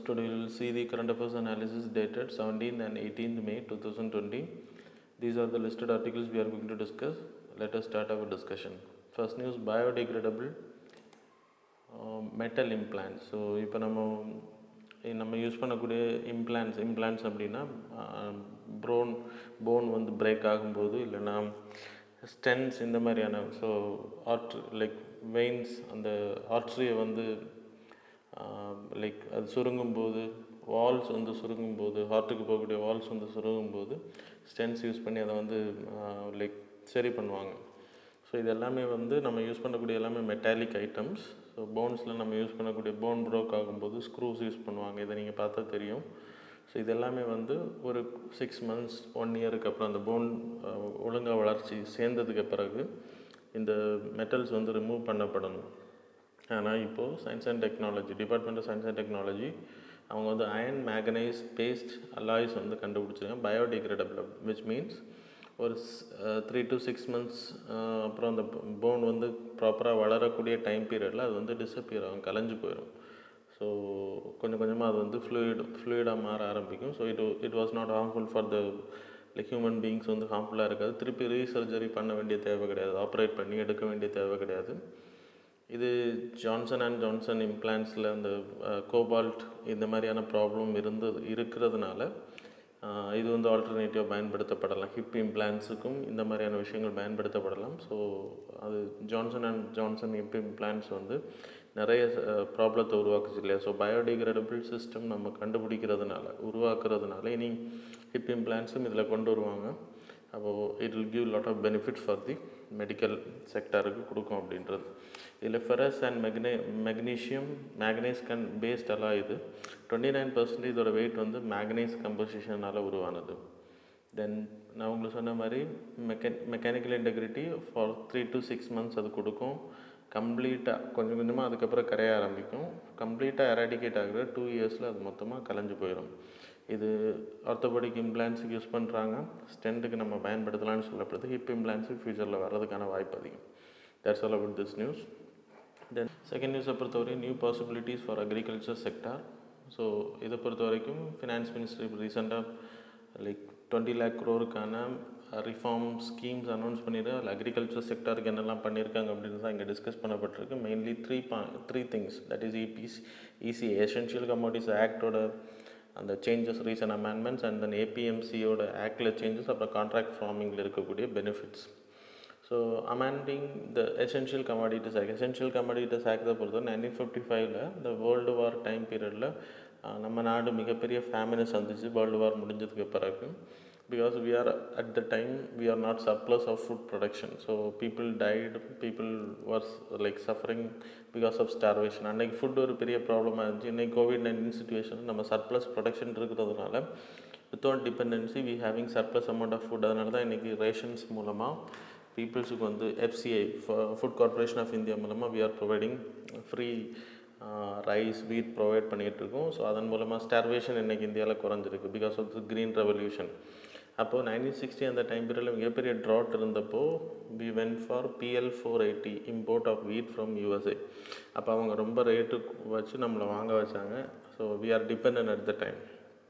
Today we will see the current affairs analysis dated 17th and 18th May 2020. These are the listed articles we are going to discuss. Let us start our discussion. First news biodegradable metal implants so இப்போ நம்ம இ- நம்ம use பண்ணக்கூடிய implants implants அப்படின்னா ப்ரோன் bone வந்து break ஆகும்போது இல்லைன்னா ஸ்டென்ஸ் இந்த மாதிரியான ஸோ ஆர்ட் லைக் வெயின்ஸ் அந்த ஆர்ட்ரியை வந்து லைக் அது சுருங்கும் போது வால்ஸ் வந்து சுருங்கும் போது ஹார்ட்டுக்கு போகக்கூடிய வால்ஸ் வந்து சுருங்கும் போது ஸ்டென்ஸ் யூஸ் பண்ணி அதை வந்து லைக் சரி பண்ணுவாங்க ஸோ இது எல்லாமே வந்து நம்ம யூஸ் பண்ணக்கூடிய எல்லாமே மெட்டாலிக் ஐட்டம்ஸ் ஸோ போன்ஸில் நம்ம யூஸ் பண்ணக்கூடிய போன் ப்ரோக் ஆகும்போது ஸ்க்ரூஸ் யூஸ் பண்ணுவாங்க இதை நீங்கள் பார்த்தா தெரியும் ஸோ இது எல்லாமே வந்து ஒரு சிக்ஸ் மந்த்ஸ் ஒன் இயருக்கு அப்புறம் அந்த போன் ஒழுங்காக வளர்ச்சி சேர்ந்ததுக்கு பிறகு இந்த மெட்டல்ஸ் வந்து ரிமூவ் பண்ணப்படணும் ஆனால் இப்போது science and technology department of science and technology அவங்க வந்து அயன் மேகனைஸ் பேஸ்ட் அலாய்ஸ் வந்து கண்டுபிடிச்சிருக்காங்க பயோடிகிரேடபிள் விச் மீன்ஸ் ஒரு த்ரீ டு சிக்ஸ் மந்த்ஸ் அப்புறம் அந்த போன் வந்து ப்ராப்பராக வளரக்கூடிய டைம் பீரியடில் அது வந்து டிஸப்பியர் ஆகும் கலைஞ்சு போயிடும் ஸோ கொஞ்சம் கொஞ்சமாக அது வந்து ஃப்ளூயிட் ஃப்ளூயிடாக மாற ஆரம்பிக்கும் so it it was not harmful for the like human beings வந்து ஹார்ம்ஃபுல்லாக இருக்காது திருப்பி ரீசர்ஜரி பண்ண வேண்டிய தேவை கிடையாது ஆப்ரேட் பண்ணி எடுக்க வேண்டிய தேவை கிடையாது இது ஜான்சன் அண்ட் ஜான்சன் இம்ப்ளான்ஸில் அந்த கோபால்ட் இந்த மாதிரியான ப்ராப்ளம் இருந்தது இருக்கிறதுனால அஹ், இது வந்து ஆல்டர்னேட்டிவ் பயன்படுத்தப்படலாம் ஹிப் இம்ப்ளான்ஸுக்கும் இந்த மாதிரியான விஷயங்கள் பயன்படுத்தப்படலாம் ஸோ அது Johnson and Johnson hip implants வந்து நிறைய ப்ராப்ளத்தை உருவாக்குச்சு இல்லையா ஸோ பயோடிகிரேடபிள் சிஸ்டம் நம்ம கண்டுபிடிக்கிறதுனால உருவாக்குறதுனால இனி ஹிப் இம்ப்ளான்ஸும் இதில் கொண்டு வருவாங்க அப்போது it will give lot of benefit for the medical செக்டாருக்கு கொடுக்கும் அப்படின்றது இதில் ferrous and magne magnesium manganese கன் பேஸ்ட் எல்லாம் இது டுவெண்ட்டி நைன் பர்சன்டேஜ் இதோட வெயிட் வந்து மேக்னைஸ் கம்போசிஷனால் உருவானது தென் நான் உங்களுக்கு சொன்ன மாதிரி மெக்க mechanical integrity for three to six months அது கொடுக்கும் கம்ப்ளீட்டாக கொஞ்சம் கொஞ்சமாக அதுக்கப்புறம் கரைய ஆரம்பிக்கும் கம்ப்ளீட்டாக எராடிகேட் ஆகுற டூ இயர்ஸில் அது மொத்தமாக கலைஞ்சு போயிடும் இது ஆர்த்தோபெடிக் இம்ப்ளான்ஸுக்கு யூஸ் பண்ணுறாங்க ஸ்டென்ட்டுக்கு நம்ம பயன்படுத்தலாம்னு சொல்லப்படுது ஹிப் இம்ப்ளான்ஸுக்கு ஃப்யூச்சரில் வர்றதுக்கான வாய்ப்பு அதிகம் that's all about this news then second நியூஸை பொறுத்தவரைக்கும் new possibilities for agriculture sector so இதை பொறுத்த வரைக்கும் ஃபினான்ஸ் மினிஸ்ட்ரி இப்போ ரீசெண்டாக லைக் டுவெண்ட்டி லேக் க்ரோருக்கான ரிஃபார்ம் ஸ்கீம்ஸ் அனௌன்ஸ் பண்ணிட்டு அதில் அக்ரிகல்ச்சர் செக்டாருக்கு என்னெல்லாம் பண்ணியிருக்காங்க அப்படின்னு தான் இங்கே டிஸ்கஸ் பண்ணப்பட்டிருக்கு மெயின்லி த்ரீ பா த்ரீ திங்ஸ் தட் இஸ் இபிஸ் இசி எசென்ஷியல் கமோடிஸ் ஆக்டோட அந்த changes reason amendments and then ஏபிஎம்சியோட ஆக்டில் சேஞ்சஸ் அப்புறம் கான்ட்ராக்ட் ஃபார்மிங்கில் இருக்கக்கூடிய benefits so amending the essential commodities act essential commodities ஆக்டை பொறுத்தவரை நைன்டீன் ஃபிஃப்டி ஃபைவ்ல இந்த வேர்ல்டு வார் டைம் பீரியடில் நம்ம நாடு மிகப்பெரிய ஃபேமினை சந்திச்சு வேர்ல்டு வார் முடிஞ்சதுக்கு பிறகு because we are at the time we are not surplus of food production so people died people was like suffering because of starvation அன்னைக்கு ஃபுட் ஒரு பெரிய ப்ராப்ளமாக இருந்துச்சு இன்னைக்கு கோவிட் நைன்டீன் சுச்சுவேஷன் நம்ம சர்ப்ளஸ் ப்ரொடக்ஷன் இருக்கிறதுனால without dependency we having surplus amount of food அதனால தான் இன்றைக்கி ரேஷன்ஸ் மூலமாக பீப்புள்ஸுக்கு வந்து FCI Food Corporation of India மூலமாக we are providing free rice wheat provide பண்ணிகிட்டு இருக்கோம் ஸோ அதன் மூலமாக ஸ்டார்வேஷன் இன்றைக்கி இந்தியாவில் குறைஞ்சிருக்கு because of the green revolution அப்போது நைன்டீன் சிக்ஸ்டி அந்த டைம் பீரியடில் மிகப்பெரிய ட்ராட் இருந்தப்போ we went for PL four eighty import of wheat from USA அப்போ அவங்க ரொம்ப ரேட்டு வச்சு நம்மளை வாங்க வச்சாங்க so we are depend at the time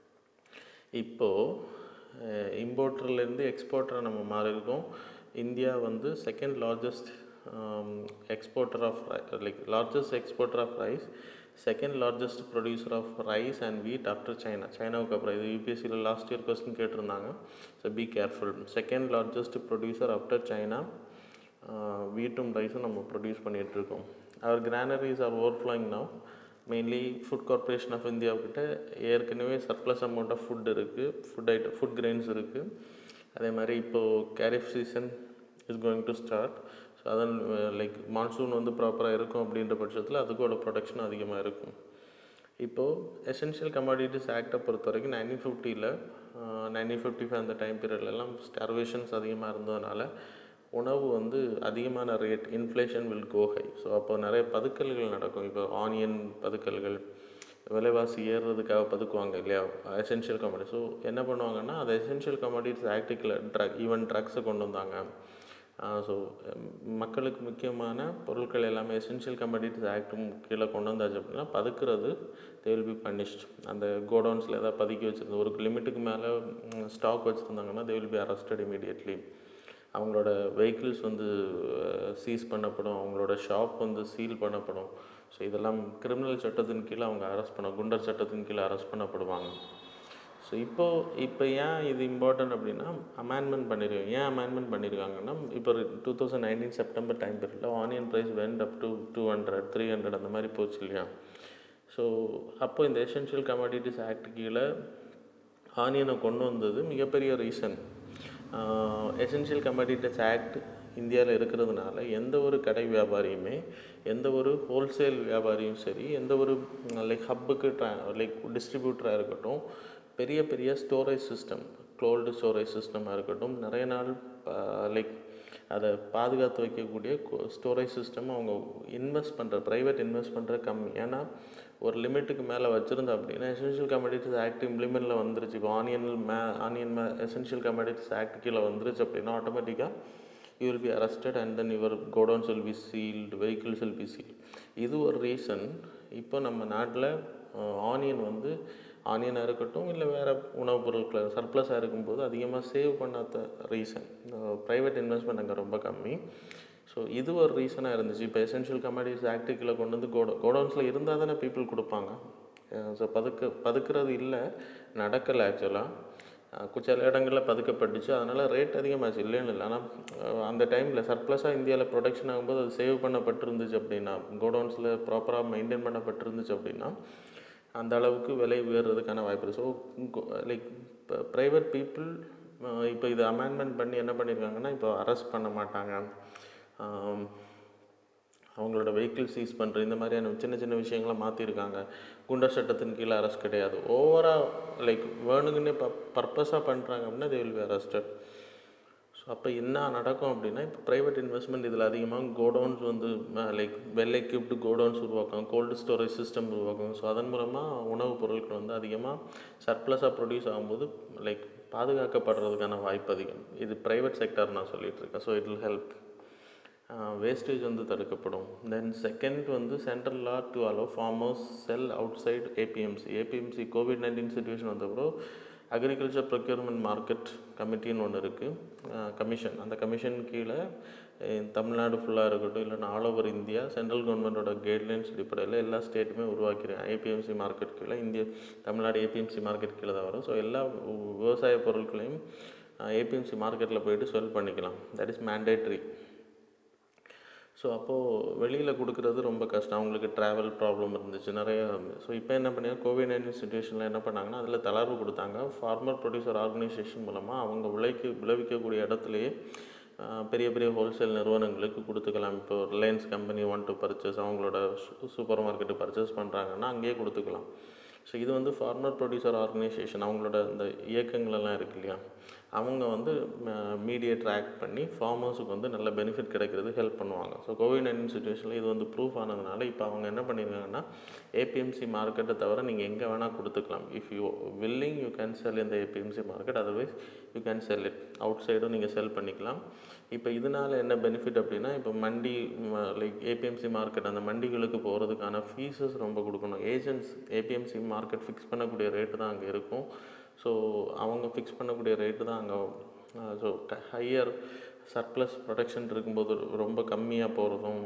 இப்போது இம்போர்ட்டர்லேருந்து எக்ஸ்போர்ட்டரை நம்ம மாறி இருக்கோம் இந்தியா வந்து second largest exporter of like largest exporter of rice second largest producer of rice and wheat after China சைனாவுக்கு அப்புறம் இது யூபிஎஸ்சியில் லாஸ்ட் இயர் கொஸ்டின் கேட்டிருந்தாங்க so be careful second largest producer after China வீட்டும் ரைஸும் நம்ம ப்ரொடியூஸ் பண்ணிகிட்ருக்கோம் our granaries are overflowing now mainly Food Corporation of இந்தியாவுக்கிட்ட ஏற்கனவே சர்ப்ளஸ் அமௌண்ட் ஆஃப் ஃபுட் இருக்குது ஃபுட் ஐட்டம் ஃபுட் கிரெயின்ஸ் இருக்குது அதே மாதிரி இப்போது kharif season is going to start so அதன் லைக் மான்சூன் வந்து ப்ராப்பராக இருக்கும் அப்படின்ற பட்சத்தில் அதுக்கோட ப்ரொடக்ஷன் அதிகமாக இருக்கும் இப்போது எசென்ஷியல் கமாடிட்டிஸ் ஆக்டை பொறுத்த வரைக்கும் நைன்டீன் ஃபிஃப்டியில் நைன்டீன் ஃபிஃப்டி ஃபைவ் அந்த டைம் பீரியட்லலாம் ஸ்டார்வேஷன்ஸ் அதிகமாக இருந்ததுனால உணவு வந்து அதிகமான rate inflation will go high so அப்போ நிறைய பதுக்கல்கள் நடக்கும் இப்போ ஆனியன் பதுக்கல்கள் விலைவாசி ஏறுறதுக்காக பதுக்குவாங்க இல்லையா எசென்ஷியல் கமாடிட்டி ஸோ என்ன பண்ணுவாங்கன்னா அது எசென்ஷியல் கமாடிட்டிஸ் ஆக்டிக்கில் ட்ரக் ஈவன் ட்ரக்ஸை கொண்டு வந்தாங்க ஸோ மக்களுக்கு முக்கியமான பொருட்கள் எல்லாமே எசென்ஷியல் கமாடிட்டிஸ் ஆக்டும் கீழே கொண்டு வந்தாச்சு அப்படின்னா பதுக்குறது தே வில் பி பனிஷ்ட் அந்த கோடவுன்ஸில் ஏதாவது பதுக்கி வச்சுருந்து ஒரு லிமிட்டுக்கு மேலே ஸ்டாக் வச்சுருந்தாங்கன்னா they will be arrested immediately அவங்களோட வெஹிக்கிள்ஸ் வந்து சீஸ் பண்ணப்படும் அவங்களோட ஷாப் வந்து சீல் பண்ணப்படும் ஸோ இதெல்லாம் கிரிமினல் சட்டத்தின் கீழே அவங்க அரெஸ்ட் பண்ண குண்டர் சட்டத்தின் கீழே அரெஸ்ட் பண்ணப்படுவாங்க ஸோ இப்போது இப்போ ஏன் இது இம்பார்ட்டன்ட் அப்படின்னா அமெண்ட்மெண்ட் பண்ணியிருக்காங்க ஏன் அமெண்ட்மெண்ட் பண்ணியிருக்காங்கன்னா இப்போ two thousand nineteen September time பீரியடில் onion price went up to two hundred three hundred அந்த மாதிரி போச்சு இல்லையா ஸோ அப்போ இந்த எசென்ஷியல் கமாடிட்டிஸ் ஆக்ட் கீழே ஆனியனை கொண்டு வந்தது மிகப்பெரிய ரீசன் எசென்ஷியல் கமாடிட்டிஸ் ஆக்ட் இந்தியாவில் இருக்கிறதுனால எந்த ஒரு கடை வியாபாரியுமே எந்த ஒரு ஹோல்சேல் வியாபாரியும் சரி எந்த ஒரு லைக் ஹப்புக்கு ட்ரா லைக் டிஸ்ட்ரிபியூட்டராக இருக்கட்டும் பெரிய பெரிய ஸ்டோரேஜ் சிஸ்டம் கோல்டு ஸ்டோரேஜ் சிஸ்டமாக இருக்கட்டும் நிறைய நாள் லைக் அதை பாதுகாத்து வைக்கக்கூடிய ஸ்டோரேஜ் சிஸ்டம் அவங்க இன்வெஸ்ட் பண்ணுற ப்ரைவேட் இன்வெஸ்ட் பண்ணுற கம்மி ஏன்னா ஒரு லிமிட்டுக்கு மேலே வச்சுருந்தோம் அப்படின்னா எசென்ஷியல் கமாடிட்டிஸ் ஆக்ட் இம்ப்ளிமெண்ட்டில் வந்துருச்சு இப்போ ஆனியன் மே ஆனியன் மே எசென்ஷியல் கமாடிட்டிஸ் ஆக்ட் கீழே வந்துருச்சு அப்படின்னா ஆட்டோமேட்டிக்காக you will be arrested and then your godowns will be sealed vehicles will be sealed இது ஒரு ரீசன் இப்போ நம்ம நாட்டில் ஆனியன் வந்து ஆனியனாக இருக்கட்டும் இல்லை வேறு உணவுப் பொருட்கள் சர்ப்ளஸாக இருக்கும்போது அதிகமாக சேவ் பண்ணாத ரீசன் ப்ரைவேட் இன்வெஸ்ட்மெண்ட் அங்கே ரொம்ப கம்மி ஸோ இது ஒரு ரீசனாக இருந்துச்சு இப்போ எசென்ஷியல் கமாடிட்டிஸ் ஆக்டுக்குள்ளே கொண்டு வந்து கோட கோடவுன்ஸில் இருந்தால் தானே பீப்புள் கொடுப்பாங்க ஸோ பதுக்க பதுக்கிறது இல்லை நடக்கலை ஆக்சுவலாக சில இடங்களில் பதுக்கப்பட்டுச்சு அதனால் ரேட் அதிகமாச்சு இல்லைன்னு இல்லை ஆனால் அந்த டைமில் சர்ப்ளஸாக இந்தியாவில் ப்ரொடக்ஷன் ஆகும்போது அது சேவ் பண்ணப்பட்டிருந்துச்சு அப்படின்னா கோடவுன்ஸில் ப்ராப்பராக மெயின்டைன் பண்ணப்பட்டிருந்துச்சு அப்படின்னா அந்த அளவுக்கு விலை உயர்றதுக்கான வாய்ப்பு இருக்குது ஸோ லைக் இப்போ ப்ரைவேட் பீப்புள் இப்போ இது அமெண்ட்மெண்ட் பண்ணி என்ன பண்ணியிருக்காங்கன்னா இப்போ அரெஸ்ட் பண்ண மாட்டாங்க அவங்களோட வெஹிக்கிள் சீஸ் பண்ணுற இந்த மாதிரியான சின்ன சின்ன விஷயங்களை மாற்றிருக்காங்க குண்டர் சட்டத்தின் கீழே அரெஸ்ட் கிடையாது ஓவராக லைக் வேணுங்கன்னே ப பர்பஸாக பண்ணுறாங்க அப்படின்னா they will be arrested so அப்போ என்ன நடக்கும் அப்படின்னா இப்போ ப்ரைவேட் இன்வெஸ்ட்மெண்ட் இதில் அதிகமாக கோடவுன்ஸ் வந்து லைக் வெல் எக்யூப்டு கோடவுன்ஸ் உருவாக்கும் கோல்டு ஸ்டோரேஜ் சிஸ்டம் உருவாக்கும் ஸோ அதன் மூலமாக உணவுப் பொருட்கள் வந்து அதிகமாக சர்ப்ளஸாக ப்ரொடியூஸ் ஆகும்போது லைக் பாதுகாக்கப்படுறதுக்கான வாய்ப்பு அதிகம் இது ப்ரைவேட் செக்டர் நான் சொல்லிகிட்டு இருக்கேன் so it will help wastage வந்து தடுக்கப்படும் தென் செகண்ட் வந்து central law to allow farmers sell outside APMC APMC COVID nineteen situation வந்தப்பறம் அக்ரிகல்ச்சர் ப்ரொக்யூர்மெண்ட் மார்க்கெட் கமிட்டின்னு ஒன்று இருக்குது கமிஷன் அந்த கமிஷன் கீழே தமிழ்நாடு ஃபுல்லாக இருக்கட்டும் இல்லைன்னா ஆல் ஓவர் இந்தியா சென்ட்ரல் கவர்மெண்ட்டோட கைட்லைன்ஸ் அடிப்படையில் எல்லா ஸ்டேட்டுமே உருவாக்கிறேன் ஏபிஎம்சி மார்க்கெட் கீழே இந்திய தமிழ்நாடு ஏபிஎம்சி மார்க்கெட் கீழே தான் வரும் ஸோ எல்லா விவசாய பொருட்களையும் ஏபிஎம்சி மார்க்கெட்டில் போயிட்டு செல் பண்ணிக்கலாம் தட் இஸ் மேண்டேட்ரி ஸோ அப்போது வெளியில் கொடுக்குறது ரொம்ப கஷ்டம் அவங்களுக்கு ட்ராவல் ப்ராப்ளம் இருந்துச்சு நிறைய ஸோ இப்போ என்ன பண்ணாங்க கோவிட் நைன்டீன் சுச்சுவேஷனில் என்ன பண்ணாங்கன்னா அதில் தளர்வு கொடுத்தாங்க ஃபார்மர் ப்ரொடியூசர் ஆர்கனைசேஷன் மூலமாக அவங்க விளைக்கு விளைவிக்கக்கூடிய இடத்துலையே பெரிய பெரிய ஹோல்சேல் நிறுவனங்களுக்கு கொடுத்துக்கலாம் இப்போ Reliance company one to purchase அவங்களோட சூப்பர் மார்க்கெட்டு பர்ச்சேஸ் பண்ணுறாங்கன்னா அங்கேயே கொடுத்துக்கலாம் ஸோ இது வந்து ஃபார்மர் ப்ரொடியூசர் ஆர்கனைசேஷன் அவங்களோட இந்த இயக்கங்களெல்லாம் இருக்கு இல்லையா அவங்க வந்து மீடியேட் ஆக்ட் பண்ணி ஃபார்மர்ஸுக்கு வந்து நல்ல பெனிஃபிட் கிடைக்கிறது ஹெல்ப் பண்ணுவாங்க ஸோ கோவிட் நைன்டீன் சுச்சுவேஷனில் இது வந்து ப்ரூஃப் ஆனதுனால இப்போ அவங்க என்ன பண்ணியிருக்காங்கன்னா ஏபிஎம்சி மார்க்கெட்டை தவிர நீங்கள் எங்கே வேணால் கொடுத்துக்கலாம் if you willing you can sell இந்த APMC market otherwise you can sell it அவுட் சைடும் நீங்கள் செல் பண்ணிக்கலாம் இப்போ இதனால் என்ன பெனிஃபிட் அப்படின்னா இப்போ மண்டி லைக் ஏபிஎம்சி மார்க்கெட் அந்த மண்டிகளுக்கு போகிறதுக்கான ஃபீஸஸ் ரொம்ப கொடுக்கணும் ஏஜென்ட்ஸ் ஏபிஎம்சி மார்க்கெட் ஃபிக்ஸ் பண்ணக்கூடிய ரேட்டு தான் அங்கே இருக்கும் ஸோ அவங்க ஃபிக்ஸ் பண்ணக்கூடிய ரேட்டு தான் அங்கே ஸோ ஹையர் சர்ப்ளஸ் ப்ரொடக்ஷன் இருக்கும்போது ரொம்ப கம்மியாக போகிறதும்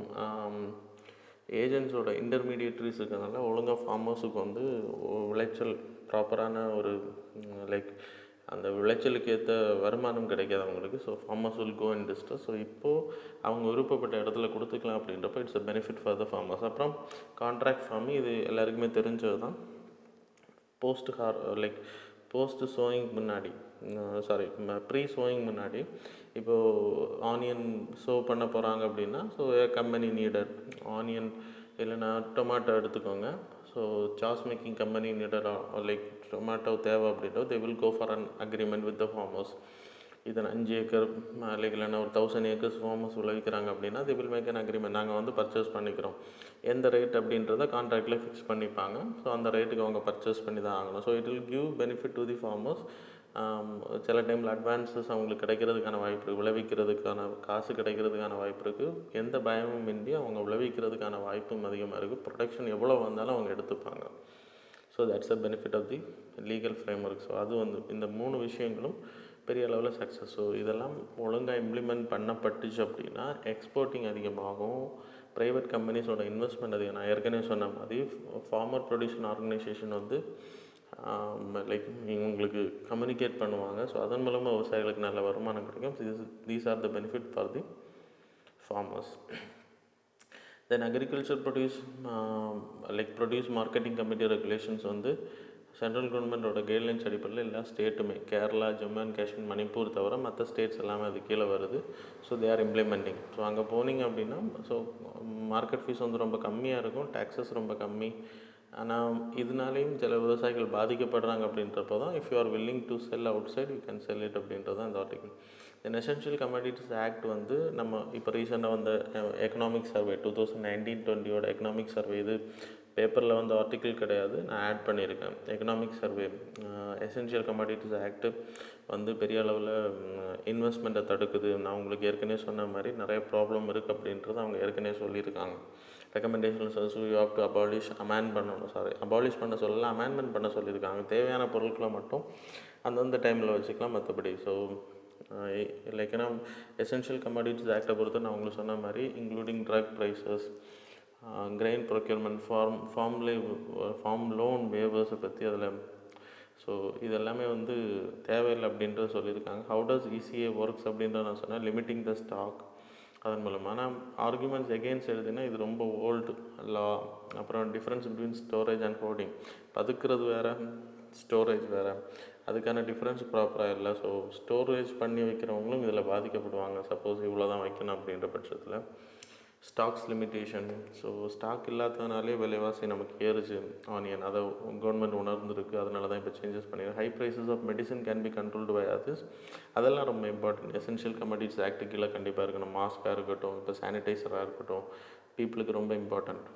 ஏஜென்ட்ஸோட இன்டர்மீடியட்ரிஸ் இருக்கிறதுனால ஒழுங்காக ஃபார்மர்ஸுக்கு வந்து விளைச்சல் ப்ராப்பரான ஒரு லைக் அந்த விளைச்சலுக்கு ஏற்ற வருமானம் கிடைக்காது அவங்களுக்கு so farmers will go in distress so இப்போது அவங்க விருப்பப்பட்ட இடத்துல கொடுத்துக்கலாம் அப்படின்றப்ப it's a benefit for the farmers அப்புறம் கான்ட்ராக்ட் ஃபார்மிங் இது எல்லாருக்குமே தெரிஞ்சது தான் போஸ்ட் ஹார் லைக் போஸ்ட் சோயிங் முன்னாடி சாரி ப்ரீ சோயிங் முன்னாடி இப்போது ஆனியன் சோ பண்ண போகிறாங்க அப்படின்னா ஸோ கம்பெனி நீடட் ஆனியன் இல்லைன்னா டொமேட்டோ எடுத்துக்கோங்க so sauce making company needed like tomato தேவை அப்படின்றோ they will go for an agreement with the farmers இதன் அஞ்சு ஏக்கர் லைக் இல்லைன்னா ஒரு தௌசண்ட் ஏக்கர்ஸ் ஃபார்மர்ஸ் விளைவிக்கிறாங்க அப்படின்னா they will make an agreement நாங்கள் வந்து பர்ச்சேஸ் பண்ணிக்கிறோம் எந்த ரேட் அப்படின்றத கான்ட்ராக்டில் ஃபிக்ஸ் பண்ணிப்பாங்க ஸோ அந்த ரேட்டுக்கு அவங்க பர்ச்சேஸ் பண்ணி தான் ஆகணும் so it will give benefit to the farmers ஆம், சில டைமில் அட்வான்சஸ் அவங்களுக்கு கிடைக்கிறதுக்கான வாய்ப்பு இருக்குது விளைவிக்கிறதுக்கான காசு கிடைக்கிறதுக்கான வாய்ப்பு இருக்குது எந்த பயமும் இன்றி அவங்க விளைவிக்கிறதுக்கான வாய்ப்பும் அதிகமாக இருக்குது ப்ரொடக்ஷன் எவ்வளோ வந்தாலும் அவங்க எடுத்துப்பாங்க so that's a benefit of the legal framework so அது வந்து இந்த மூணு விஷயங்களும் பெரிய அளவில் சக்ஸஸ் ஸோ இதெல்லாம் ஒழுங்காக இம்ப்ளிமெண்ட் பண்ணப்பட்டுச்சு அப்படின்னா எக்ஸ்போர்ட்டிங் அதிகமாகும் ப்ரைவேட் கம்பெனிஸோட இன்வெஸ்ட்மெண்ட் அதிகம் நான் ஏற்கனவே சொன்ன மாதிரி ஃபார்மர் ப்ரொடியூஷன் ஆர்கனைசேஷன் வந்து லைக் உங்களுக்கு கம்யூனிகேட் பண்ணுவாங்க ஸோ அதன் மூலமாக விவசாயிகளுக்கு நல்ல வருமானம் கிடைக்கும் these are the benefit for the farmers then agriculture produce like produce marketing committee regulations வந்து சென்ட்ரல் கவர்மெண்ட்டோட கைட்லைன்ஸ் அடிப்படையில் எல்லா ஸ்டேட்டுமே கேரளா ஜம்மு அண்ட் காஷ்மீர் மணிப்பூர் தவிர மற்ற ஸ்டேட்ஸ் எல்லாமே அது கீழே வருது so they are implementing so அங்கே போனீங்க அப்படின்னா ஸோ மார்க்கெட் ஃபீஸ் வந்து ரொம்ப கம்மியாக இருக்கும் டேக்ஸஸ் ரொம்ப கம்மி ஆனால் இதனாலேயும் சில விவசாயிகள் பாதிக்கப்படுறாங்க அப்படின்றப்போ தான் if you are willing to sell outside you can sell it அப்படின்றது தான் இந்த article then essential commodities act வந்து நம்ம இப்போ ரீசெண்டாக வந்த economic survey two thousand nineteen டுவெண்ட்டியோட எக்கனாமிக் சர்வே இது பேப்பரில் வந்து ஆர்டிக்கிள் கிடையாது நான் ஆட் பண்ணியிருக்கேன் economic survey essential commodities act வந்து பெரிய அளவில் இன்வெஸ்ட்மெண்ட்டை தடுக்குது நான் உங்களுக்கு ஏற்கனவே சொன்ன மாதிரி நிறைய ப்ராப்ளம் இருக்குது அப்படின்றது அவங்க ஏற்கனவே சொல்லியிருக்காங்க recommendations you have to abolish amend பண்ணணும் சாரி அபாலிஷ் பண்ண சொல்லல அமேண்ட்மெண்ட் பண்ண சொல்லியிருக்காங்க தேவையான பொருட்களை மட்டும் அந்தந்த டைமில் வச்சுக்கலாம் மற்றபடி ஸோ லைக் ஏன்னா எசென்ஷியல் கமாடிட்டிஸ் ஆக்டை பொறுத்து நான் உங்களுக்கு சொன்ன மாதிரி including drug prices grain procurement farm ஃபார்ம்லே ஃபார்ம் லோன் வேவர்ஸை பற்றி அதில் ஸோ இதெல்லாமே வந்து தேவையில்லை அப்படின்றத சொல்லியிருக்காங்க ஹவு டஸ் இசிஏ ஒர்க்ஸ் அப்படின்றத நான் சொன்னேன் லிமிட்டிங் த ஸ்டாக் அதன் மூலமாக ஆனால் ஆர்குமெண்ட்ஸ் எகெயின்ஸ்ட் எழுதினா இது ரொம்ப ஓல்டு லா அப்புறம் difference between storage and hoarding பதுக்கிறது வேறு ஸ்டோரேஜ் வேறு அதுக்கான டிஃப்ரென்ஸ் ப்ராப்பராக இல்லை ஸோ ஸ்டோரேஜ் பண்ணி வைக்கிறவங்களும் இதில் பாதிக்கப்படுவாங்க சப்போஸ் இவ்வளோ தான் வைக்கணும் அப்படின்ற பட்சத்தில் ஸ்டாக்ஸ் லிமிட்டேஷன் ஸோ ஸ்டாக் இல்லாததுனாலே விலைவாசி நமக்கு ஏறுச்சு ஆனியன் அதை கவர்மெண்ட் உணர்ந்துருக்கு அதனால தான் இப்போ சேஞ்சஸ் பண்ணிடுறேன் high prices of medicine can be controlled by others அதெல்லாம் ரொம்ப இம்பார்ட்டன்ட் எசென்ஷியல் கமாடிட்டிஸ் ஆக்ட் கீழே கண்டிப்பாக இருக்கணும் மாஸ்க்காக இருக்கட்டும் இப்போ சானிடைசராக இருக்கட்டும் பீப்புளுக்கு ரொம்ப இம்பார்ட்டண்ட்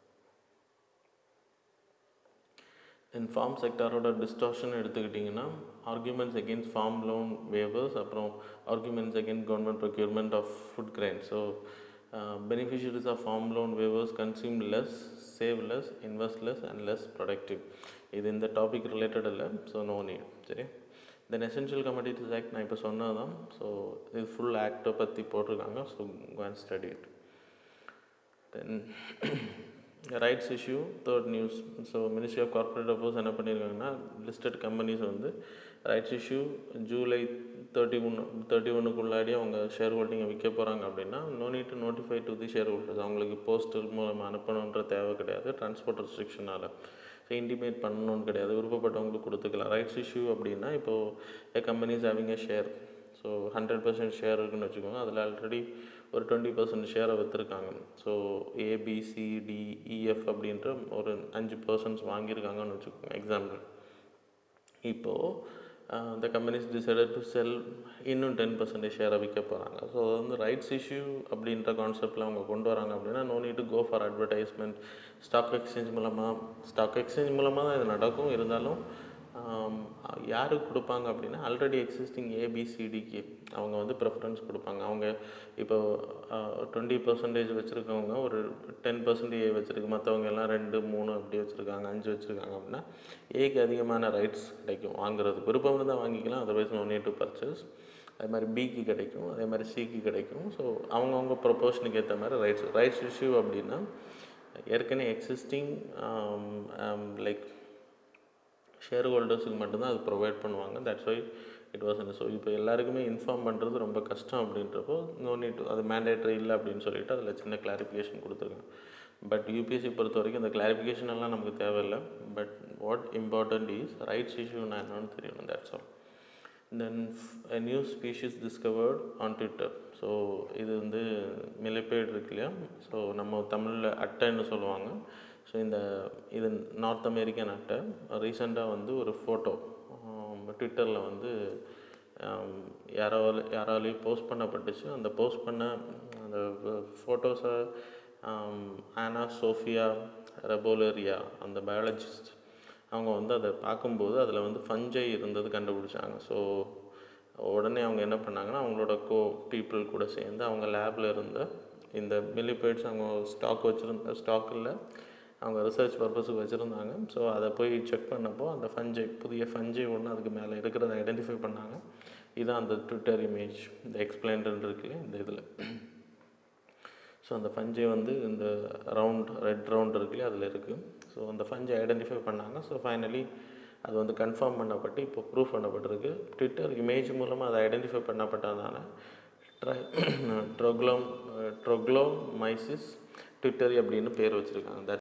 தென் ஃபார்ம் செக்டாரோட டிஸ்டார்ஷன் எடுத்துக்கிட்டிங்கன்னா arguments against farm loan waivers அப்புறம் arguments against government procurement of food grain so beneficiaries of farm loan waivers consume less save less invest less and less productive இது இந்த topic related இல்லை so no need சரி then essential commodities act நான் இப்போ சொன்னது தான் so இது full ஆக்டை பற்றி போட்டிருக்காங்க so gone study it then rights issue third news so ministry of corporate affairs என்ன பண்ணியிருக்காங்கன்னா லிஸ்டட் கம்பெனிஸ் வந்து ரைட்ஸ் இஷ்யூ ஜூலை தேர்ட்டி ஒன்று தேர்ட்டி ஒன்றுக்குள்ளாடி அவங்க ஷேர் ஹோல்டிங்கை விற்க போகிறாங்க அப்படின்னா no need to notify to the shareholders அவங்களுக்கு போஸ்டல் மூலமாக அனுப்பணுன்ற தேவை கிடையாது டிரான்ஸ்போர்ட் ரெஸ்ட்ரிக்ஷனால் ஸோ இன்டிமேட் பண்ணணும்னு கிடையாது விருப்பப்பட்டவங்களுக்கு கொடுத்துக்கலாம் ரைட்ஸ் இஷ்யூ அப்படின்னா இப்போது a companies having a share so hundred percent share இருக்குன்னு வச்சுக்கோங்க அதில் ஆல்ரெடி ஒரு டுவெண்ட்டி பர்சன்ட் ஷேரை விற்றுருக்காங்க ஸோ ஏபிசிடிஇஎஃப் அப்படின்ற ஒரு அஞ்சு பர்சன்ட்ஸ் வாங்கியிருக்காங்கன்னு வச்சுக்கோங்க எக்ஸாம்பிள் இப்போது இந்த கம்பெனிஸ் டிசைடட் டு செல் இன்னும் டென் பர்சன்டேஜ் ஷேரை விற்க போகிறாங்க ஸோ அது வந்து ரைட்ஸ் இஷ்யூ அப்படின்ற கான்செப்டில் அவங்க கொண்டு வராங்க அப்படின்னா no need to go for advertisement stock exchange மூலமாக ஸ்டாக் எக்ஸ்சேஞ்ச் மூலமாக தான் இது நடக்கும் இருந்தாலும் யாருக்கு கொடுப்பாங்க அப்படின்னா ஆல்ரெடி எக்ஸிஸ்டிங் ஏபிசிடிக்கு அவங்க வந்து ப்ரெஃபரன்ஸ் கொடுப்பாங்க அவங்க இப்போ டுவெண்ட்டி பர்சன்டேஜ் வச்சுருக்கவங்க ஒரு டென் பர்சன்டேஜ் வச்சுருக்கு மற்றவங்க எல்லாம் ரெண்டு மூணு அப்படி வச்சுருக்காங்க அஞ்சு வச்சுருக்காங்க அப்படின்னா ஏக்கு அதிகமான ரைட்ஸ் கிடைக்கும் வாங்குறதுக்கு விருப்பம் இருந்தால் வாங்கிக்கலாம் otherwise no need to purchase அதே மாதிரி பிக்கு கிடைக்கும் அதே மாதிரி சிக்கு கிடைக்கும் ஸோ அவங்கவுங்க ப்ரொப்போஷனுக்கு ஏற்ற மாதிரி ரைட்ஸ் ரைட்ஸ் இஷ்யூ அப்படின்னா ஏற்கனவே எக்ஸிஸ்டிங் லைக் ஷேர் ஹோல்டர்ஸுக்கு மட்டும்தான் அது ப்ரொவைட் பண்ணுவாங்க that's why it was so இப்போ எல்லாருக்குமே இன்ஃபார்ம் பண்ணுறது ரொம்ப கஷ்டம் அப்படின்றப்போ நோ நீட் அது மேண்டேட்ரி இல்லை அப்படின்னு சொல்லிட்டு அதில் சின்ன கிளாரிஃபிகேஷன் கொடுத்துருக்காங்க பட் யூபிஎஸ்சி பொறுத்த வரைக்கும் இந்த கிளாரிஃபிகேஷன் எல்லாம் நமக்கு தேவையில்லை but what important is rights issue நான் என்னன்னு தெரியணும் that's all then new species discovered on Twitter so இது வந்து மிலைப்பேடு இருக்கு இல்லையா ஸோ நம்ம தமிழில் அட்டைன்னு சொல்லுவாங்க ஸோ இந்த இது நார்த் அமெரிக்கன் அட்டை ரீசெண்டாக வந்து ஒரு ஃபோட்டோ ட்விட்டரில் வந்து யாரோ யாராலையும் போஸ்ட் பண்ணப்பட்டுச்சு அந்த போஸ்ட் பண்ண அந்த ஃபோட்டோஸை ஆனா சோஃபியா ரெபோலரியா அந்த பயாலஜிஸ்ட் அவங்க வந்து அதை பார்க்கும்போது அதில் வந்து ஃபஞ்சை இருந்தது கண்டுபிடிச்சாங்க ஸோ உடனே அவங்க என்ன பண்ணாங்கன்னா அவங்களோட கோ பீப்புள் கூட சேர்ந்து அவங்க லேபில் இருந்த இந்த மில்லிபேட்ஸ் அவங்க ஸ்டாக் வச்சுருந்த ஸ்டாக் இல்லை அவங்க ரிசர்ச் பர்பஸுக்கு வச்சுருந்தாங்க ஸோ அதை போய் செக் பண்ணப்போ அந்த ஃபஞ்சை புதிய ஃபஞ்சை ஒன்று அதுக்கு மேலே இருக்கிறத ஐடென்டிஃபை பண்ணாங்க இதான் அந்த ட்விட்டர் இமேஜ் இந்த எக்ஸ்பிளைன்டுன்னு இருக்கு இந்த இதில் ஸோ அந்த ஃபஞ்சை வந்து இந்த ரவுண்ட் ரெட் ரவுண்ட் இருக்குல்லையே அதில் இருக்குது ஸோ அந்த ஃபஞ்சை ஐடென்டிஃபை பண்ணாங்க ஸோ ஃபைனலி அது வந்து கன்ஃபார்ம் பண்ணப்பட்டு இப்போ ப்ரூஃப் பண்ணப்பட்டிருக்கு ட்விட்டர் இமேஜ் மூலமாக அதை ஐடென்டிஃபை பண்ணப்பட்டதுனால ட்ரை ட்ரோக்ளோம் ட்ரோக்ளோமைசிஸ் ட்விட்டரி அப்படின்னு பேர் வச்சுருக்காங்க தட்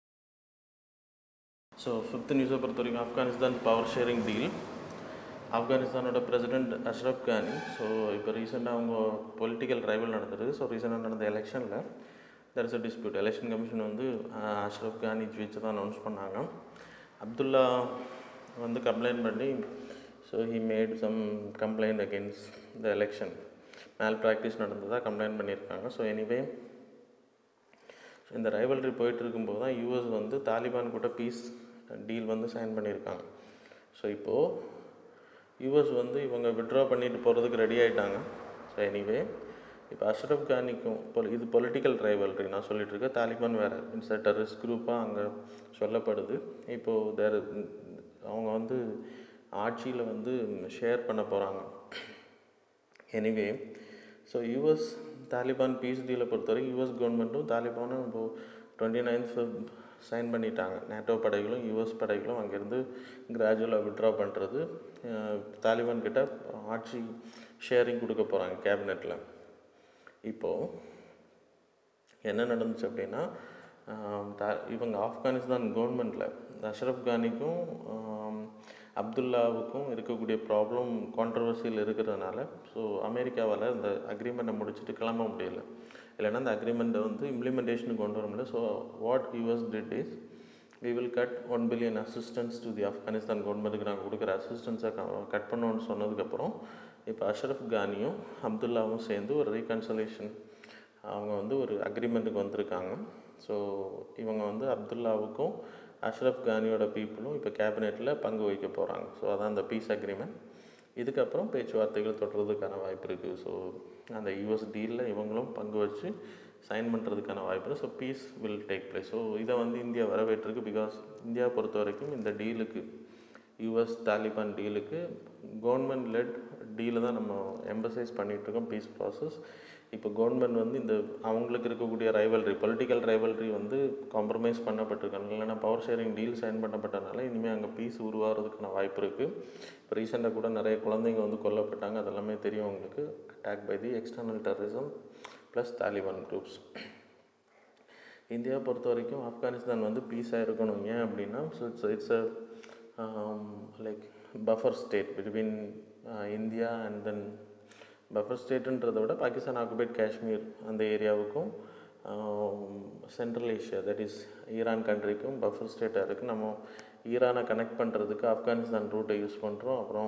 ஸோ ஃபிஃப்த் நியூஸை பொறுத்த வரைக்கும் ஆப்கானிஸ்தான் பவர் ஷேரிங் டீல் ஆப்கானிஸ்தானோட பிரசிடெண்ட் அஷ்ரப் கானி ஸோ இப்போ ரீசெண்டாக அவங்க பொலிட்டிக்கல் ரைவல் நடந்தது ஸோ ரீசெண்டாக நடந்த எலெக்ஷனில் there is a dispute election commission வந்து அஹ், அஷ்ரப் கானி வச்சு தான் அனௌன்ஸ் பண்ணாங்க அப்துல்லா வந்து கம்ப்ளைண்ட் பண்ணி so he made some complaint against the election malpractice நடந்ததாக கம்ப்ளைண்ட் பண்ணியிருக்காங்க ஸோ எனிவே ஸோ இந்த ரைவல்ரி போயிட்டு இருக்கும்போது தான் யூஎஸ் வந்து தாலிபான் கூட பீஸ் டீல் வந்து சைன் பண்ணியிருக்காங்க ஸோ இப்போது யூஎஸ் வந்து இவங்க விட்ரா பண்ணிட்டு போகிறதுக்கு ரெடி ஆகிட்டாங்க ஸோ எனிவே இப்போ அஷ்ரப் கானிக்கும் பொல் இது பொலிட்டிக்கல் ரைவல்ரி நான் சொல்லிட்டு இருக்கேன் தாலிபான் வேறு இட்ஸ் அ டெரரிஸ்ட் குரூப்பாக அங்கே சொல்லப்படுது இப்போது தேர் அவங்க வந்து ஆட்சியில் வந்து ஷேர் பண்ண போகிறாங்க anyway so US Taliban peace டீலை பொறுத்தவரைக்கும் யூஎஸ் கவர்மெண்ட்டும் தாலிபானும் இப்போது டுவெண்ட்டி நைன்த் சைன் பண்ணிட்டாங்க நேட்டோ படைகளும் யூஎஸ் படைகளும் அங்கேருந்து கிராஜுவலாக விட்ரா பண்ணுறது தாலிபான் கிட்ட ஆட்சி ஷேரிங் கொடுக்க போகிறாங்க கேபினெட்டில் இப்போது என்ன நடந்துச்சு அப்படின்னா ஆம், தா- இவங்க ஆப்கானிஸ்தான் கவர்மெண்ட்டில் அஷ்ரப் கானிக்கும் ஆம், அப்துல்லாவுக்கும் இருக்கக்கூடிய ப்ராப்ளம் கான்ட்ரவர்சியில் இருக்கிறதுனால ஸோ அமெரிக்காவால் இந்த அக்ரிமெண்ட்டை முடிச்சுட்டு கிளம்ப முடியல இல்லைன்னா அந்த அக்ரிமெண்ட்டை வந்து இம்ப்ளிமெண்டேஷனுக்கு கொண்டு வர முடியல so what US did is we will cut one billion assistance to the Afghanistan கவர்மெண்ட்டுக்கு நாங்கள் கொடுக்குற அசிஸ்டன்ஸை கட் பண்ணோன்னு சொன்னதுக்கப்புறம் இப்போ அஷ்ரஃப் கானியும் அப்துல்லாவும் சேர்ந்து ஒரு ரீகன்சலேஷன் அவங்க வந்து ஒரு அக்ரிமெண்ட்டுக்கு வந்திருக்காங்க ஸோ இவங்க வந்து அப்துல்லாவுக்கும் அஷ்ரஃப் கானியோட பீப்புளும் இப்போ கேபினெட்டில் பங்கு வகிக்க போகிறாங்க ஸோ அதான் அந்த பீஸ் அக்ரிமெண்ட் இதுக்கப்புறம் பேச்சுவார்த்தைகள் தொடர்றதுக்கான வாய்ப்பு இருக்குது ஸோ அந்த யூஎஸ் டீலில் இவங்களும் பங்கு வச்சு சைன் பண்ணுறதுக்கான வாய்ப்பு இருக்குது so peace will take place so இதை வந்து இந்தியா வரவேற்றிருக்கு பிகாஸ் இந்தியா பொறுத்த வரைக்கும் இந்த டீலுக்கு யூஎஸ் தாலிபான் டீலுக்கு கவர்மெண்ட் லெட் டீலை தான் நம்ம எம்பசைஸ் பண்ணிகிட்ருக்கோம் பீஸ் ப்ராசஸ் இப்போ கவர்மெண்ட் வந்து இந்த அவங்களுக்கு இருக்கக்கூடிய ரைவல்ரி பொலிட்டிக்கல் ரைவல்ரி வந்து காம்ப்ரமைஸ் பண்ணப்பட்டிருக்காங்க இல்லைன்னா பவர் ஷேரிங் டீல் சைன் பண்ணப்பட்டனால இனிமேல் அங்கே பீஸ் உருவாகிறதுக்கான வாய்ப்பு இருக்குது இப்போ ரீசெண்டாக கூட நிறைய குழந்தைங்க வந்து கொல்லப்பட்டாங்க அதெல்லாமே தெரியும் உங்களுக்கு attack by the external terrorism plus Taliban groups இந்தியாவை பொறுத்த வரைக்கும் ஆப்கானிஸ்தான் வந்து பீஸாக இருக்கணும் ஏன் அப்படின்னா so it's it's a like buffer state between India and then buffer ஸ்டேட்டுன்றதை விட பாகிஸ்தான் ஆக்குபைட் காஷ்மீர் அந்த ஏரியாவுக்கும் central Asia that is Iran கண்ட்ரிக்கும் பஃபர் ஸ்டேட்டாக இருக்குது நம்ம ஈரானை கனெக்ட் பண்ணுறதுக்கு ஆப்கானிஸ்தான் ரூட்டை யூஸ் பண்ணுறோம் அப்புறம்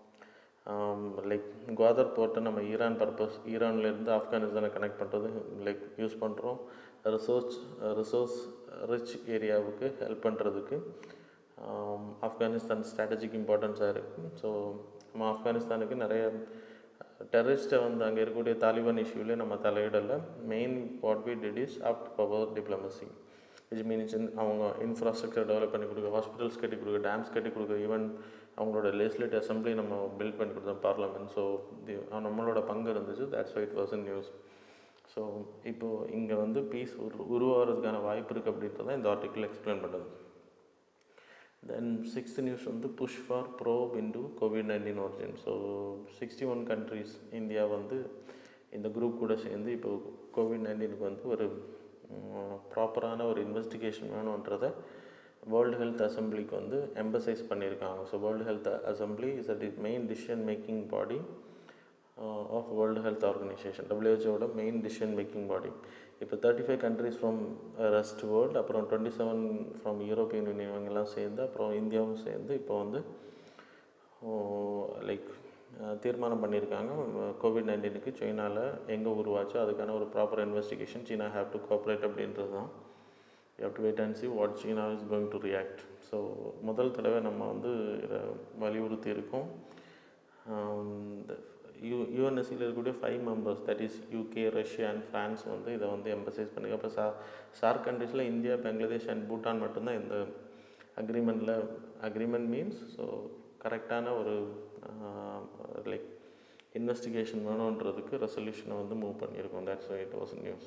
லைக் குவாதர் போர்ட்டை நம்ம ஈரான் பர்பஸ் ஈரான்லேருந்து ஆப்கானிஸ்தானை கனெக்ட் பண்ணுறது லைக் யூஸ் பண்ணுறோம் ரிசோர்ஸ் ரிசோர்ஸ் ரிச் ஏரியாவுக்கு ஹெல்ப் பண்ணுறதுக்கு ஆப்கானிஸ்தான் ஸ்ட்ராட்டஜிக் இம்பார்ட்டன்ஸாக இருக்குது ஸோ நம்ம ஆப்கானிஸ்தானுக்கு நிறைய டெரரிஸ்ட்டை வந்து அங்கே இருக்கக்கூடிய தாலிபான் இஷ்யூலே நம்ம தலையிடலை main what we did is soft power diplomacy which means அவங்க இன்ஃப்ராஸ்ட்ரக்சர் டெவலப் பண்ணி கொடுக்க ஹாஸ்பிட்டல்ஸ் கட்டி கொடுக்க டேம்ஸ் கட்டி கொடுக்க ஈவன் அவங்களோட லெஜிஸ்லேட்டிவ் அசம்பிளி நம்ம பில்ட் பண்ணி கொடுத்தோம் பார்லமெண்ட் ஸோ நம்மளோட பங்கு இருந்துச்சு that's white person news so இப்போது இங்கே வந்து பீஸ் உரு உருவாகிறதுக்கான வாய்ப்பு இருக்குது அப்படின்றத இந்த ஆர்டிக்கிள் எக்ஸ்பிளைன் பண்ணுது தென் சிக்ஸ்த் நியூஸ் வந்து push for probe into COVID nineteen origin so sixty one countries India வந்து இந்த குரூப் கூட சேர்ந்து இப்போ கோவிட் நைன்டீனுக்கு வந்து ஒரு ப்ராப்பரான ஒரு இன்வெஸ்டிகேஷன் வேணுன்றதை வேர்ல்டு ஹெல்த் அசம்பிளிக்கு வந்து எம்பசைஸ் பண்ணியிருக்காங்க so world health assembly is a the main decision making body of world health organisation டபிள்யூஹெச்ஓட மெயின் டிசிஷன் மேக்கிங் பாடி இப்போ thirty five countries from rest world அப்புறம் twenty seven from European Union இவங்கெல்லாம் சேர்ந்து அப்புறம் இந்தியாவும் சேர்ந்து இப்போ வந்து லைக் தீர்மானம் பண்ணியிருக்காங்க கோவிட் நைன்டீனுக்கு சைனாவில் எங்கே உருவாச்சோ அதுக்கான ஒரு proper investigation China have to cooperate அப்படின்றது தான் you have to wait and see what China is going to react so முதல் தடவை நம்ம வந்து இதை வலியுறுத்தி இருக்கோம் யூ யூஎன்எஸ்சியில் இருக்கக்கூடிய five members that is UK Russia and France வந்து இதை வந்து எம்பசைஸ் பண்ணுங்க அப்போ சா சார்க் கண்ட்ரீஸில் இந்தியா பங்களாதேஷ் அண்ட் பூட்டான் மட்டும்தான் இந்த அக்ரிமெண்ட்டில் அக்ரிமெண்ட் மீன்ஸ் ஸோ கரெக்டான ஒரு லைக் இன்வெஸ்டிகேஷன் வேணுன்றதுக்கு ரெசல்யூஷனை வந்து மூவ் பண்ணியிருக்கோம் that's why it was news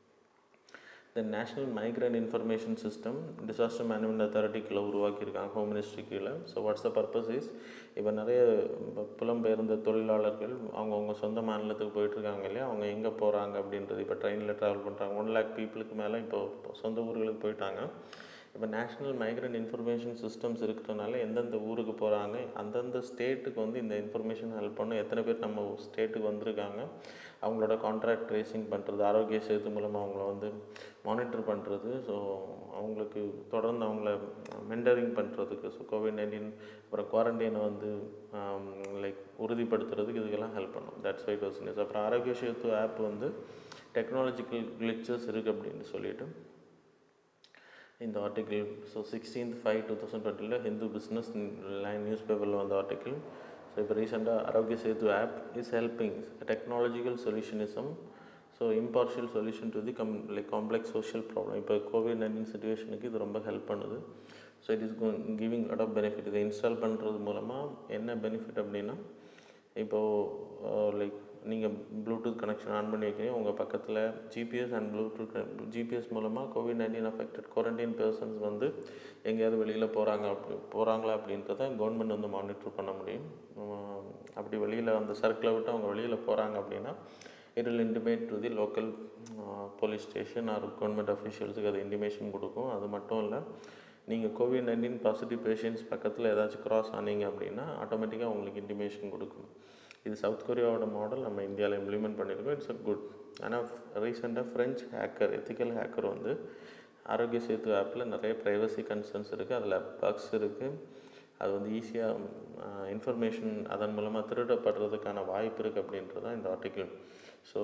the national migrant information system disaster management அத்தாரிட்டிக்குள்ள உருவாக்கியிருக்காங்க ஹோம் மினிஸ்ட்ரி கீழே so what's the purpose is இப்போ நிறைய ப- புலம்பெயர்ந்த தொழிலாளர்கள் அவங்கவுங்க சொந்த மாநிலத்துக்கு போயிட்டுருக்காங்க இல்லையா அவங்க எங்கே போகிறாங்க அப்படின்றது இப்போ ட்ரெயினில் ட்ராவல் பண்ணுறாங்க ஒன் லேக் பீப்புளுக்கு மேலே இப்போ சொந்த ஊர்களுக்கு போயிட்டாங்க இப்போ நேஷ்னல் மைக்ரண்ட் இன்ஃபர்மேஷன் சிஸ்டம்ஸ் இருக்கிறனால எந்தெந்த ஊருக்கு போகிறாங்க அந்தந்த ஸ்டேட்டுக்கு வந்து இந்த இன்ஃபர்மேஷன் ஹெல்ப் பண்ணும் எத்தனை பேர் நம்ம ஸ்டேட்டுக்கு வந்திருக்காங்க அவங்களோட கான்ட்ராக்ட் ட்ரேசிங் பண்ணுறது ஆரோக்கிய சேது மூலமாக அவங்கள வந்து மானிட்டர் பண்ணுறது ஸோ அவங்களுக்கு தொடர்ந்து அவங்கள மெண்டரிங் பண்ணுறதுக்கு ஸோ கோவிட் நைன்டீன் அப்புறம் குவாரண்டைனை வந்து லைக் உறுதிப்படுத்துறதுக்கு இதுக்கெல்லாம் ஹெல்ப் பண்ணும் தட்ஸ் வைட் வாஸ் நியூஸ் அப்புறம் ஆரோக்கிய சேது ஆப் வந்து டெக்னாலஜிக்கல் கிளிச்சஸ் இருக்குது அப்படின்னு சொல்லிட்டு இந்த article so sixteenth five two thousand டுவெண்ட்டியில் ஹிந்து பிஸ்னஸ் லைன் நியூஸ் பேப்பரில் வந்த ஆர்டிக்கிள் ஸோ இப்போ ரீசெண்டாக Aarogya Setu app is helping technological solutionism so impartial solution to the come like complex social problem இப்போ கோவிட் நைன்டீன் சுச்சுவேஷனுக்கு இது ரொம்ப ஹெல்ப் பண்ணுது so it is giving lot of benefit இதை இன்ஸ்டால் பண்ணுறது மூலமாக என்ன பெனிஃபிட் அப்படின்னா இப்போது லைக் நீங்கள் ப்ளூடூத் கனெக்ஷன் ஆன் பண்ணி வைக்கிறீங்க உங்கள் பக்கத்தில் ஜிபிஎஸ் அண்ட் ப்ளூடூத் ஜிபிஎஸ் மூலமாக COVID nineteen affected quarantine persons வந்து எங்கேயாவது வெளியில் போகிறாங்க அப்படி போகிறாங்களா அப்படின்றத கவர்மெண்ட் வந்து மானிட்டர் பண்ண முடியும் உம், அப்படி வெளியில் அந்த சர்க்கிளை விட்டு அவங்க வெளியில் போகிறாங்க அப்படின்னா it will intimate to the local police station or government அஃபிஷியல்ஸுக்கு அது இன்டிமேஷன் கொடுக்கும் அது மட்டும் இல்லை நீங்கள் கோவிட் நைன்டீன் பாசிட்டிவ் பேஷண்ட்ஸ் பக்கத்தில் ஏதாச்சும் கிராஸ் ஆனீங்க அப்படின்னா ஆட்டோமேட்டிக்காக உங்களுக்கு இன்டிமேஷன் கொடுக்கும் இது சவுத் கொரியாவோட மாடல் நம்ம இந்தியாவில் இம்ப்ளிமெண்ட் பண்ணியிருக்கோம் இட்ஸ் அ குட் ஆனால் ரீசெண்டாக ஃப்ரெஞ்ச் ஹேக்கர் எத்திக்கல் ஹேக்கர் வந்து ஆரோக்கிய சேத்து ஆப்பில் நிறைய ப்ரைவசி கன்சர்ன்ஸ் இருக்குது அதில் பக்ஸ் இருக்குது அது வந்து ஈஸியாக இன்ஃபர்மேஷன் அதன் மூலமாக திருடப்படுறதுக்கான வாய்ப்பு இருக்குது அப்படின்றது தான் இந்த ஆர்டிக்கிள் ஸோ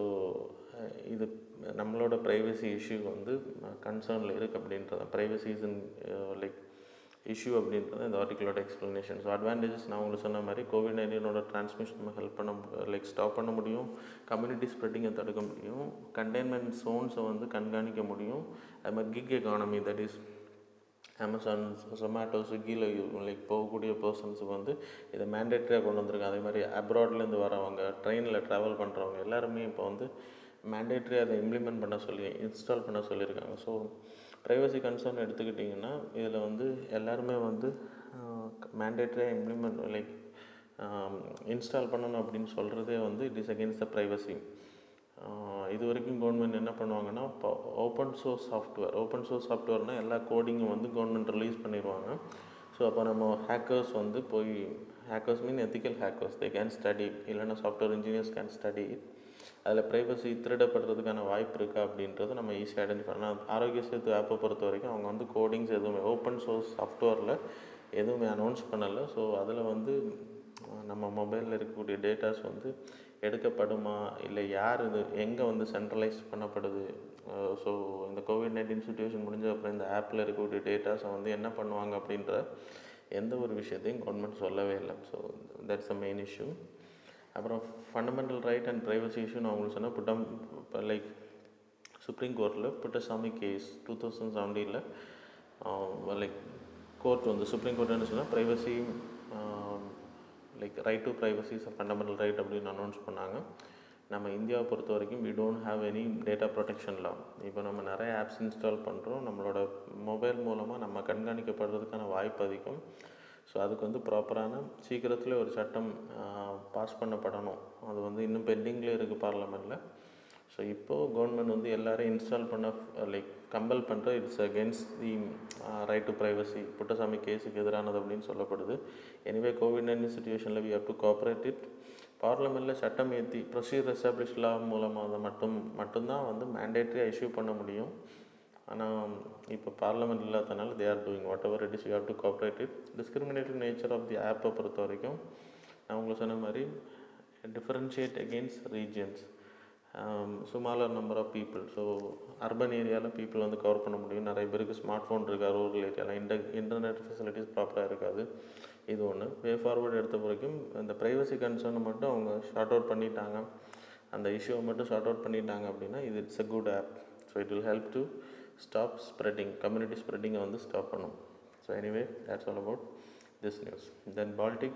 இது நம்மளோட ப்ரைவசி இஷ்யூ வந்து கன்சர்னில் இருக்குது அப்படின்றது privacy is in like issue அப்படின்றது இந்த ஆர்டிக்கிளோட எக்ஸ்ப்ளனேஷன் ஸோ அட்வான்டேஜஸ் நான் உங்களுக்கு சொன்ன மாதிரி கோவிட் நைன்டீனோட ட்ரான்ஸ்மிஷன் நம்ம ஹெல்ப் பண்ண லைக் ஸ்டாப் பண்ண முடியும் கம்யூனிட்டி ஸ்ப்ரெட்டிங்கை தடுக்க முடியும் கண்டெய்ன்மெண்ட் ஸோன்ஸை வந்து கண்காணிக்க முடியும் அது மாதிரி gig economy that is Amazon Zomato ஸ்விக்கியில் லைக் போகக்கூடிய பர்சன்ஸுக்கு வந்து இதை மேண்டேட்டரியாக கொண்டு வந்திருக்காங்க அதே மாதிரி அப்ராட்லேருந்து வரவங்க ட்ரெயினில் ட்ராவல் பண்ணுறவங்க எல்லாருமே இப்போ வந்து மேண்டேட்டரியாக அதை இம்ப்ளிமெண்ட் பண்ண சொல்லி இன்ஸ்டால் பண்ண சொல்லியிருக்காங்க ஸோ ப்ரைவசி கன்சர்ன் எடுத்துக்கிட்டிங்கன்னா இதில் வந்து எல்லாருமே வந்து மேண்டேட்டரியாக இம்ப்ளிமெண்ட் லைக் இன்ஸ்டால் பண்ணணும் அப்படின்னு சொல்கிறதே வந்து it is against the privacy இது வரைக்கும் கவர்மெண்ட் என்ன பண்ணுவாங்கன்னா இப்போ open source software open source சாஃப்ட்வேர்னால் எல்லா கோடிங்கும் வந்து கவர்மெண்ட் ரிலீஸ் பண்ணிடுவாங்க ஸோ அப்போ நம்ம ஹேக்கர்ஸ் வந்து போய் hackers mean ethical hackers they can study இல்லைன்னா சாஃப்ட்வேர் இன்ஜினியர்ஸ் கேன் ஸ்டடி அதில் ப்ரைவசி திருடப்படுறதுக்கான வாய்ப்பு இருக்கா அப்படின்றது நம்ம ஈஸியாக ஐடென்டிஃபை ஆனால் ஆரோக்கிய சேத்து ஆப்பை பொறுத்த வரைக்கும் அவங்க வந்து கோடிங்ஸ் எதுவுமே ஓப்பன் சோர்ஸ் சாஃப்ட்வேரில் எதுவுமே அனௌன்ஸ் பண்ணலை ஸோ அதில் வந்து அஹ், நம்ம மொபைலில் இருக்கக்கூடிய டேட்டாஸ் வந்து எடுக்கப்படுமா இல்லை யார் இது எங்கே வந்து சென்ட்ரலைஸ் பண்ணப்படுது ஸோ இந்த கோவிட் நைன்டீன் சுச்சுவேஷன் முடிஞ்ச அப்புறம் இந்த ஆப்பில் இருக்கக்கூடிய டேட்டாஸை வந்து என்ன பண்ணுவாங்க அப்படின்ற எந்த ஒரு விஷயத்தையும் கவர்மெண்ட் சொல்லவே இல்லை so that's a main issue அப்புறம் fundamental right and privacy issue நான் உங்களுக்கு சொன்னேன் புட்டம் லைக் சுப்ரீம் கோர்ட்டில் புட்டசாமி கேஸ் டூ தௌசண்ட் செவன்டீனில் லைக் கோர்ட் வந்து சுப்ரீம் கோர்ட் என்ன சொன்னால் privacy like right to privacy is fundamental right அப்படின்னு அனௌன்ஸ் பண்ணாங்க நம்ம இந்தியாவை பொறுத்த வரைக்கும் we don't have any data protection law இப்போ நம்ம நிறைய ஆப்ஸ் இன்ஸ்டால் பண்ணுறோம் நம்மளோட மொபைல் மூலமாக நம்ம கண்காணிக்கப்படுறதுக்கான வாய்ப்பு அதிகம் ஸோ அதுக்கு வந்து ப்ராப்பரான சீக்கிரத்தில் ஒரு சட்டம் பாஸ் பண்ணப்படணும் அது வந்து இன்னும் பெண்டிங்கில் இருக்குது பார்லமெண்ட்டில் ஸோ இப்போது கவர்மெண்ட் வந்து எல்லாரையும் இன்ஸ்டால் பண்ண லைக் கம்பல் பண்ணுற it's against the right to privacy Puttaswamy கேஸுக்கு எதிரானது அப்படின்னு சொல்லப்படுது எனிவே கோவிட் நைன்டீன் சுச்சுவேஷனில் we have to cooperate it பார்லமெண்ட்டில் சட்டம் ஏற்றி ப்ரொசீஜர் எஸ்டாப்ளிஷ் லா மூலமாக அதை மட்டும் மட்டும்தான் வந்து மேண்டேட்டரியாக இஷ்யூ பண்ண முடியும் ஆனால் இப்போ பார்லமெண்ட் இல்லாதனால they are doing whatever it is you have to cooperate it discriminative nature of the ஆப்பை பொறுத்த வரைக்கும் நான் உங்களுக்கு சொன்ன மாதிரி differentiate against regions smaller number of people so urban ஏரியாவில் பீப்புள் வந்து கவர் பண்ண முடியும் நிறைய பேருக்கு ஸ்மார்ட் ஃபோன் இருக்கா ரூரல் ஏரியாவில் இன்ட இன்டர்நெட் ஃபெசிலிட்டிஸ் ப்ராப்பராக இருக்காது இது ஒன்று வே ஃபார்வர்டு எடுத்த வரைக்கும் இந்த ப்ரைவசி கன்சர்னை மட்டும் அவங்க ஷார்ட் அவுட் பண்ணிட்டாங்க அந்த இஷ்யூவை மட்டும் ஷார்ட் அவுட் பண்ணிட்டாங்க அப்படின்னா இது it's a good app so it will help to stop spreading community ஸ்ப்ரெட்டிங்கை வந்து ஸ்டாப் பண்ணும் so anyway that's all about this news then Baltic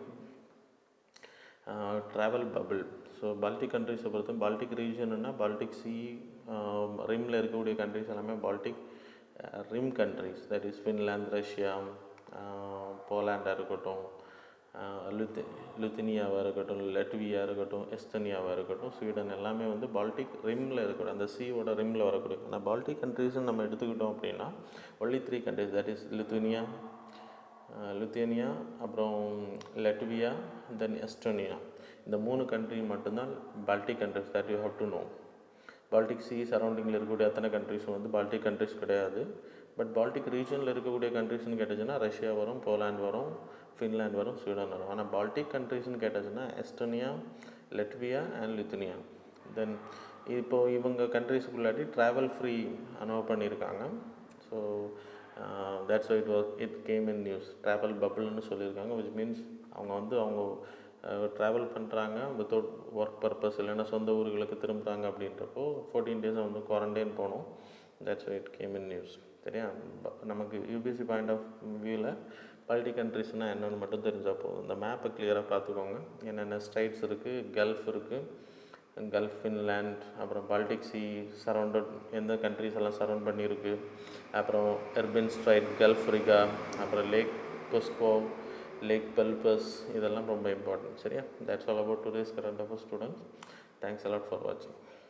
travel bubble so Baltic கண்ட்ரிஸை பொறுத்த பால்டிக் ரீஜன்னா பால்டிக் சி ரிம்மில் இருக்கக்கூடிய கண்ட்ரிஸ் எல்லாமே Baltic rim countries that is Finland Russia போலாண்டாக இருக்கட்டும் லுத்து லுத்தினியாவாக இருக்கட்டும் லட்வியா இருக்கட்டும் எஸ்தனியாவாக இருக்கட்டும் ஸ்வீடன் எல்லாமே வந்து பால்டிக் ரிம்மில் இருக்கட்டும் அந்த சீயோட ரிம்மில் வரக்கூடிய அந்த பால்டிக் கண்ட்ரிஸ்னு நம்ம எடுத்துக்கிட்டோம் அப்படின்னா only three countries that is Lithuania Lithuania அப்புறம் லட்வியா தென் எஸ்டோனியா இந்த மூணு கண்ட்ரி மட்டும்தான் Baltic countries that you have to know Baltic sea சரௌண்டிங்கில் இருக்கக்கூடிய அத்தனை கண்ட்ரிஸும் வந்து பால்டிக் கண்ட்ரிஸ் கிடையாது பட் பால்டிக் ரீஜனில் இருக்கக்கூடிய கண்ட்ரிஸ்னு கேட்டுச்சுன்னா ரஷ்யா வரும் போலாண்ட் வரும் ஃபின்லாண்ட் வரும் ஸ்வீடன் வரும் ஆனால் பால்டிக் கண்ட்ரிஸ்னு கேட்டுச்சுன்னா Estonia Latvia and Lithuania then இப்போ இவங்க கண்ட்ரிஸுக்குள்ளாட்டி ட்ராவல் ஃப்ரீ அனோவ் பண்ணியிருக்காங்க so that's it was it came in news travel பபிள்னு சொல்லியிருக்காங்க விச் மீன்ஸ் அவங்க வந்து அவங்க ட்ராவல் பண்ணுறாங்க வித்தவுட் ஒர்க் பர்பஸ் இல்லைன்னா சொந்த ஊர்களுக்கு திரும்புகிறாங்க அப்படின்றப்போ ஃபோர்டீன் டேஸ் வந்து குவாரண்டைன் போகணும் that's it came in news சரியா ப- நமக்கு யூபிசி பாயிண்ட் ஆஃப் வியூவில் பல்டி கண்ட்ரிஸ்னால் என்னென்னு மட்டும் தெரிஞ்சால் போதும் இந்த மேப்பை கிளியராக பார்த்துக்கோங்க என்னென்ன ஸ்டைட்ஸ் இருக்குது கல்ஃப் இருக்குது கல்ஃப் ஃபின்லேண்ட் அப்புறம் பால்டிக் சி சரௌண்டட் எந்த கண்ட்ரிஸ் எல்லாம் சரௌண்ட் பண்ணியிருக்கு அப்புறம் எர்பின் ஸ்ட்ரைட் கல்ஃப் ரிகா அப்புறம் லேக் கொஸ்கோ லேக் பெல்பஸ் இதெல்லாம் ரொம்ப இம்பார்ட்டன்ட் சரியா that's all about today's current affair students thanks a lot for வாட்சிங்